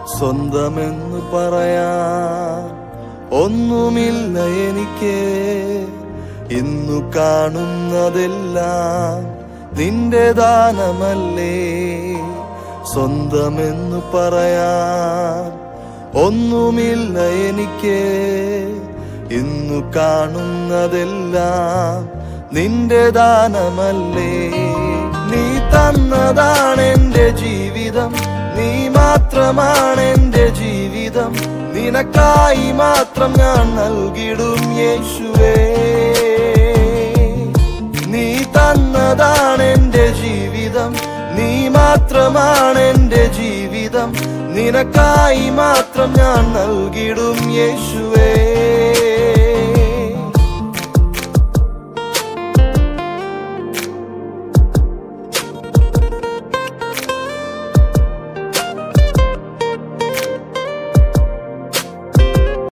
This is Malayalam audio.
സ്വന്തമെന്ന് പറയാൻ ഒന്നുമില്ല എനിക്ക് ഇന്നു കാണുന്നതെല്ലാം നിന്റെ ദാനമല്ലേ സ്വന്തമെന്ന് പറയാൻ ഒന്നുമില്ല എനിക്ക് ഇന്നു കാണുന്നതെല്ലാം നിന്റെ ദാനമല്ലേ നീ തന്നതാണ് എന്റെ ജീവിതം നീ മാത്രമാണ് എന്റെ ജീവിതം നിനക്കായി മാത്രം ഞാൻ നൽകിടും യേശുവേ നീ തന്നതാണ് എന്റെ ജീവിതം നീ മാത്രമാണ് എന്റെ ജീവിതം നിനക്കായി മാത്രം ഞാൻ നൽകിടും യേശുവേ